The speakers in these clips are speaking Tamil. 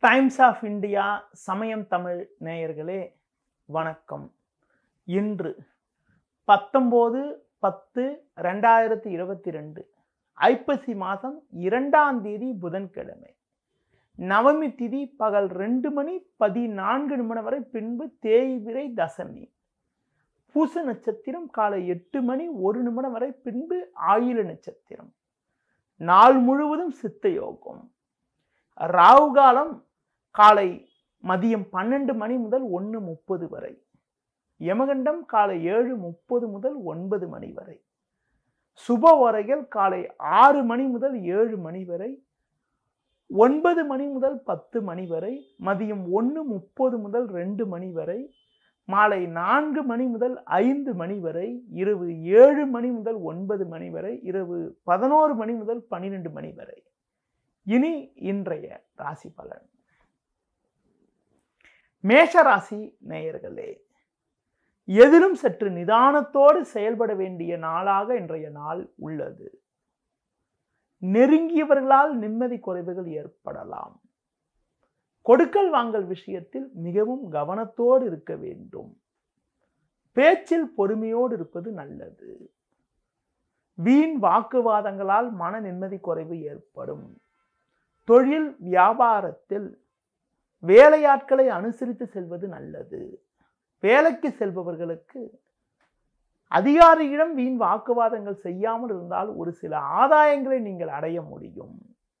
டைம்ஸ் ஆஃப் இந்தியா சமயம் தமிழ் நேயர்களே வணக்கம் இன்று பத்தொம்போது பத்து ரெண்டாயிரத்தி இருபத்தி ரெண்டு ஐப்பசி மாதம் இரண்டாம் தேதி புதன்கிழமை நவமி திதி பகல் ரெண்டு மணி பதினான்கு நிமிடம் வரை பின்பு தேய்பிரை தசமி பூச நட்சத்திரம் காலை எட்டு மணி ஒரு நிமிடம் வரை பின்பு ஆயில நட்சத்திரம் நாள் முழுவதும் சித்த யோகம் ராகு காலம் காலை மதியம் பன்னெண்டு மணி முதல் ஒன்று முப்பது வரை யமகண்டம் காலை ஏழு முப்பது முதல் ஒன்பது மணி வரை சுப உரைகள் காலை ஆறு மணி முதல் ஏழு மணி வரை ஒன்பது மணி முதல் பத்து மணி வரை மதியம் ஒன்று முப்பது முதல் ரெண்டு மணி வரை மாலை நான்கு மணி முதல் ஐந்து மணி வரை இரவு ஏழு மணி முதல் ஒன்பது மணி வரை இரவு பதினோரு மணி முதல் பன்னிரெண்டு மணி வரை இனி இன்றைய ராசி பலன் மேஷ ராசி நேயர்களே எதிலும் சற்று நிதானத்தோடு செயல்பட வேண்டிய நாளாக இன்றைய நாள் உள்ளது நெருங்கியவர்களால் நிம்மதி குறைவுகள் ஏற்படலாம் கொடுக்கல் வாங்கல் விஷயத்தில் மிகவும் கவனத்தோடு இருக்க வேண்டும் பேச்சில் பொறுமையோடு இருப்பது நல்லது வீண் வாக்குவாதங்களால் மன நிம்மதி குறைவு ஏற்படும் தொழில் வியாபாரத்தில் வேலையாட்களை அனுசரித்து செல்வது நல்லது வேலைக்கு செல்பவர்களுக்கு அதிகாரியிடம் வீண் வாக்குவாதங்கள் செய்யாமல் இருந்தால் ஒரு சில ஆதாயங்களை நீங்கள் அடைய முடியும்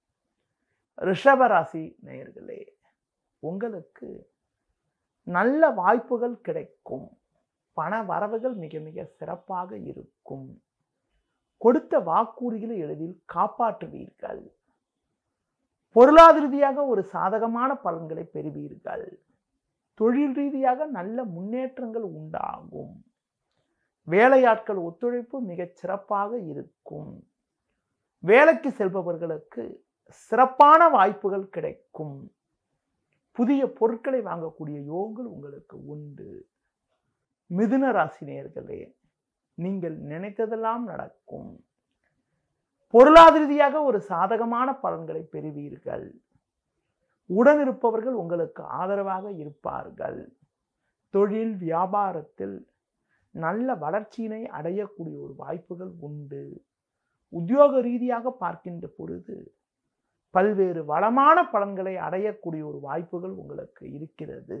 ரிஷபராசி நேயர்களே உங்களுக்கு நல்ல வாய்ப்புகள் கிடைக்கும் பண வரவுகள் மிக மிக சிறப்பாக இருக்கும் கொடுத்த வாக்குறுதிகளை எளிதில் காப்பாற்றுவீர்கள் பொருளாதார ரீதியாக ஒரு சாதகமான பலன்களை பெறுவீர்கள் தொழில் ரீதியாக நல்ல முன்னேற்றங்கள் உண்டாகும் வேலையாட்கள் ஒத்துழைப்பு மிகச் சிறப்பாக இருக்கும் வேலைக்கு செல்பவர்களுக்கு சிறப்பான வாய்ப்புகள் கிடைக்கும் புதிய பொருட்களை வாங்கக்கூடிய யோகங்கள் உங்களுக்கு உண்டு மிதுன ராசி நேயர்களே நீங்கள் நினைத்ததெல்லாம் நடக்கும் பொருளாதார ரீதியாக ஒரு சாதகமான பலன்களை பெறுவீர்கள் உடன் இருப்பவர்கள் உங்களுக்கு ஆதரவாக இருப்பார்கள் தொழில் வியாபாரத்தில் நல்ல வளர்ச்சியினை அடையக்கூடிய ஒரு வாய்ப்புகள் உண்டு உத்தியோக ரீதியாக பார்க்கின்ற பொழுது பல்வேறு வளமான பலன்களை அடையக்கூடிய ஒரு வாய்ப்புகள் உங்களுக்கு இருக்கிறது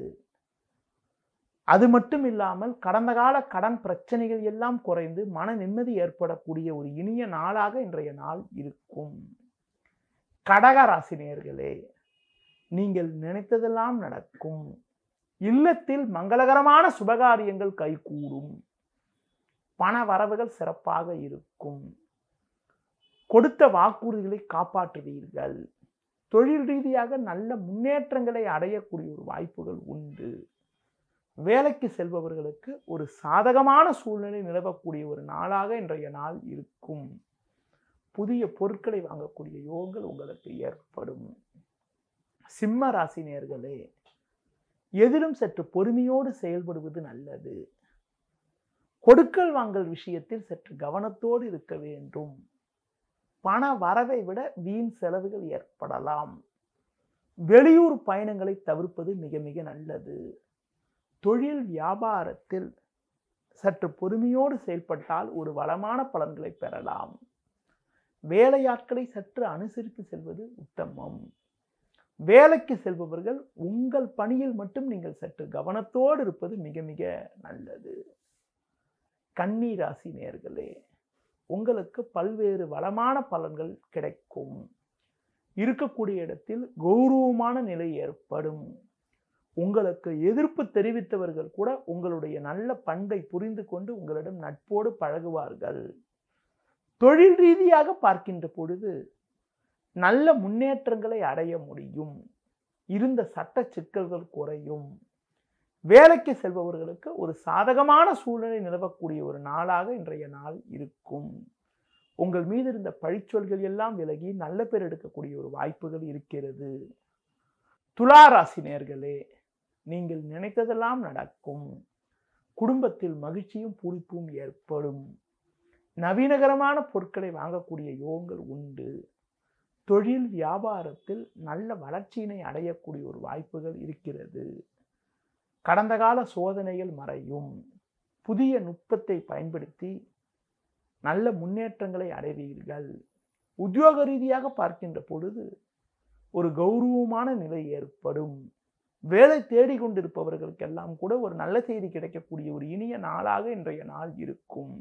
அது மட்டும் இல்லாமல் கடந்த கால கடன் பிரச்சனைகள் எல்லாம் குறைந்து மன நிம்மதி ஏற்படக்கூடிய ஒரு இனிய நாளாக இன்றைய நாள் இருக்கும் கடக ராசினியர்களே நீங்கள் நினைத்ததெல்லாம் நடக்கும் இல்லத்தில் மங்களகரமான சுபகாரியங்கள் கைகூடும் பண வரவுகள் சிறப்பாக இருக்கும் கொடுத்த வாக்குறுதிகளை காப்பாற்றுவீர்கள் தொழில் ரீதியாக நல்ல முன்னேற்றங்களை அடையக்கூடிய ஒரு வாய்ப்புகள் உண்டு வேலைக்கு செல்பவர்களுக்கு ஒரு சாதகமான சூழ்நிலை நிலவக்கூடிய ஒரு நாளாக இன்றைய நாள் இருக்கும் புதிய பொருட்களை வாங்கக்கூடிய யோகங்கள் உங்களுக்கு ஏற்படும் சிம்ம ராசினியர்களே எதிலும் சற்று பொறுமையோடு செயல்படுவது நல்லது கொடுக்கல் வாங்கல் விஷயத்தில் சற்று கவனத்தோடு இருக்க வேண்டும் பண வரவை விட வீண் செலவுகள் ஏற்படலாம் வெளியூர் பயணங்களை தவிர்ப்பது மிக மிக நல்லது தொழில் வியாபாரத்தில் சற்று பொறுமையோடு செயல்பட்டால் ஒரு வளமான பலன்களை பெறலாம் வேலையாட்களை சற்று அனுசரித்து செல்வது உத்தமம் வேலைக்கு செல்பவர்கள் உங்கள் பணியில் மட்டும் நீங்கள் சற்று கவனத்தோடு இருப்பது மிக மிக நல்லது கன்னி ராசி நேர்களே உங்களுக்கு பல்வேறு வளமான பலன்கள் கிடைக்கும் இருக்கக்கூடிய இடத்தில் கௌரவமான நிலை ஏற்படும் உங்களுக்கு எதிர்ப்பு தெரிவித்தவர்கள் கூட உங்களுடைய நல்ல பண்பை புரிந்து கொண்டு உங்களிடம் நட்போடு பழகுவார்கள் தொழில் ரீதியாக பார்க்கின்ற பொழுது நல்ல முன்னேற்றங்களை அடைய முடியும் இருந்த சட்ட சிக்கல்கள் குறையும் வேலைக்கு செல்பவர்களுக்கு ஒரு சாதகமான சூழ்நிலை நிலவக்கூடிய ஒரு நாளாக இன்றைய நாள் இருக்கும் உங்கள் மீது இருந்த பழிச்சொல்கள் எல்லாம் விலகி நல்ல பேர் எடுக்கக்கூடிய ஒரு வாய்ப்புகள் இருக்கிறது துலா ராசி நேர்களே நீங்கள் நினைத்ததெல்லாம் நடக்கும் குடும்பத்தில் மகிழ்ச்சியும் பூரிப்பும் ஏற்படும் நவீனகரமான பொருட்களை வாங்கக்கூடிய யோகங்கள் உண்டு தொழில் வியாபாரத்தில் நல்ல வளர்ச்சியினை அடையக்கூடிய ஒரு வாய்ப்புகள் இருக்கிறது கடந்த கால சோதனைகள் மறையும் புதிய நுட்பத்தை பயன்படுத்தி நல்ல முன்னேற்றங்களை அடைவீர்கள் உத்தியோக ரீதியாக பார்க்கின்ற பொழுது ஒரு கௌரவமான நிலை ஏற்படும் வேலை தேடிக் கொண்டிருப்பவர்களுக்கெல்லாம் கூட ஒரு நல்ல செய்தி கிடைக்கக்கூடிய ஒரு இனிய நாளாக இன்றைய நாள் இருக்கும்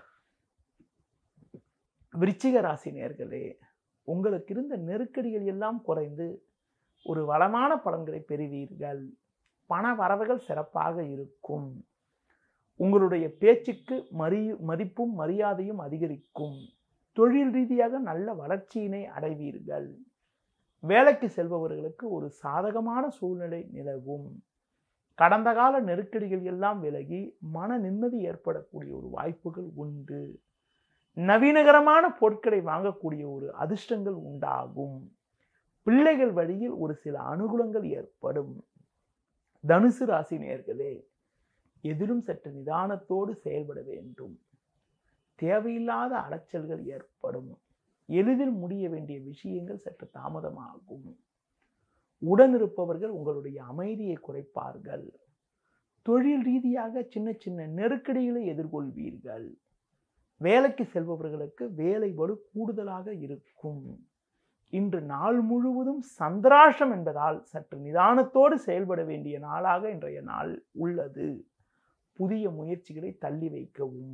விருச்சிக ராசி நேர்களே உங்களுக்கு இருந்த நெருக்கடிகள் எல்லாம் குறைந்து ஒரு வளமான பலன்களை பெறுவீர்கள் பண வரவுகள் சிறப்பாக இருக்கும் உங்களுடைய பேச்சுக்கு மரி மதிப்பும் மரியாதையும் அதிகரிக்கும் தொழில் ரீதியாக நல்ல வளர்ச்சியினை அடைவீர்கள் வேலைக்கு செல்பவர்களுக்கு ஒரு சாதகமான சூழ்நிலை நிலவும் கடந்த கால நெருக்கடிகள் எல்லாம் விலகி மன நிம்மதி ஏற்படக்கூடிய ஒரு வாய்ப்புகள் உண்டு நவீனகரமான பொருட்களை வாங்கக்கூடிய ஒரு அதிர்ஷ்டங்கள் உண்டாகும் பிள்ளைகள் வழியில் ஒரு சில அனுகூலங்கள் ஏற்படும் தனுசு ராசி நேர்களே எதிலும் சற்று நிதானத்தோடு செயல்பட வேண்டும் தேவையில்லாத அலைச்சல்கள் ஏற்படும் எளிதில் முடிய வேண்டிய விஷயங்கள் சற்று தாமதமாகும் உடன் இருப்பவர்கள் உங்களுடைய அமைதியை குறைப்பார்கள் தொழில் ரீதியாக சின்ன சின்ன நெருக்கடிகளை எதிர்கொள்வீர்கள் வேலைக்கு செல்பவர்களுக்கு வேலை வலு கூடுதலாக இருக்கும் இன்று நாள் முழுவதும் சந்திராஷம் என்பதால் சற்று நிதானத்தோடு செயல்பட வேண்டிய நாளாக இன்றைய நாள் உள்ளது புதிய முயற்சிகளை தள்ளி வைக்கவும்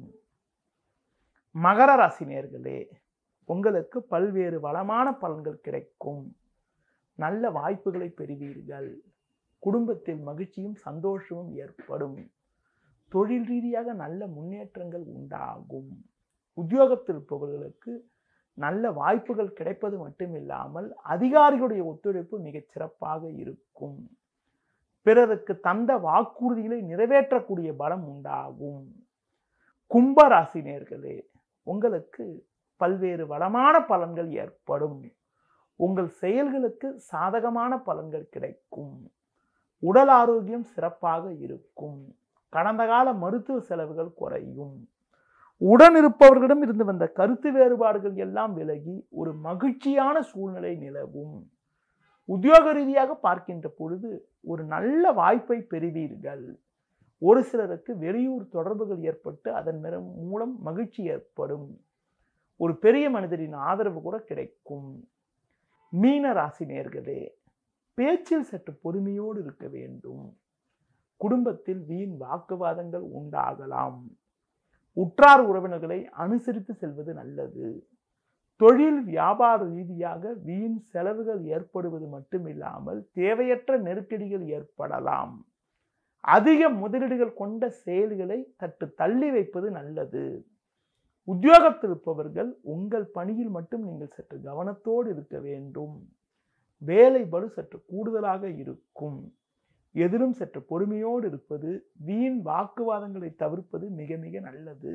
மகர ராசி நேர்களே உங்களுக்கு பல்வேறு வளமான பலன்கள் கிடைக்கும் நல்ல வாய்ப்புகளை பெறுவீர்கள் குடும்பத்தில் மகிழ்ச்சியும் சந்தோஷமும் ஏற்படும் தொழில் ரீதியாக நல்ல முன்னேற்றங்கள் உண்டாகும் உத்தியோகத்தில் இருப்பவர்களுக்கு நல்ல வாய்ப்புகள் கிடைப்பது மட்டுமில்லாமல் அதிகாரிகளுடைய ஒத்துழைப்பு மிகச் சிறப்பாக இருக்கும் பிறருக்கு தந்த வாக்குறுதிகளை நிறைவேற்றக்கூடிய பலம் உண்டாகும் கும்பராசி நேர்களே உங்களுக்கு பல்வேறு வளமான பலன்கள் ஏற்படும் உங்கள் செயல்களுக்கு சாதகமான பலன்கள் கிடைக்கும் உடல் ஆரோக்கியம் சிறப்பாக இருக்கும் கடந்த கால மருத்துவ செலவுகள் குறையும் உடன் இருப்பவர்களிடம் இருந்து வந்த கருத்து வேறுபாடுகள் எல்லாம் விலகி ஒரு மகிழ்ச்சியான சூழ்நிலை நிலவும் உத்தியோக ரீதியாக பார்க்கின்ற பொழுது ஒரு நல்ல வாய்ப்பை பெறுவீர்கள் ஒரு சிலருக்கு வெளியூர் தொடர்புகள் ஏற்பட்டு அதன் மூலம் மகிழ்ச்சி ஏற்படும் ஒரு பெரிய மனிதரின் ஆதரவு கூட கிடைக்கும் மீன ராசி நேர்களே பேச்சில் சற்று பொறுமையோடு இருக்க வேண்டும் குடும்பத்தில் வீண் வாக்குவாதங்கள் உண்டாகலாம் உற்றார் உறவினர்களை அனுசரித்து செல்வது நல்லது தொழில் வியாபார ரீதியாக வீண் செலவுகள் ஏற்படுவது மட்டுமில்லாமல் தேவையற்ற நெருக்கடிகள் ஏற்படலாம் அதிக முதலீடுகள் கொண்ட செயல்களை சற்று தள்ளி வைப்பது நல்லது உத்தியோகத்தில் இருப்பவர்கள் உங்கள் பணியில் மட்டும் நீங்கள் சற்று கவனத்தோடு இருக்க வேண்டும் வேலை பளு சற்று கூடுதலாக இருக்கும் எதிலும் சற்று பொறுமையோடு இருப்பது வீண் வாக்குவாதங்களை தவிர்ப்பது மிக மிக நல்லது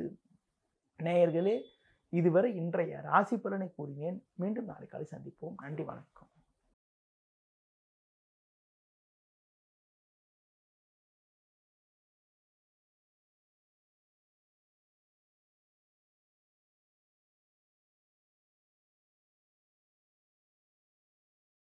நேயர்களே இதுவரை இன்றைய ராசி பலனை கூறினேன் மீண்டும் நாளை காலை சந்திப்போம் நன்றி வணக்கம்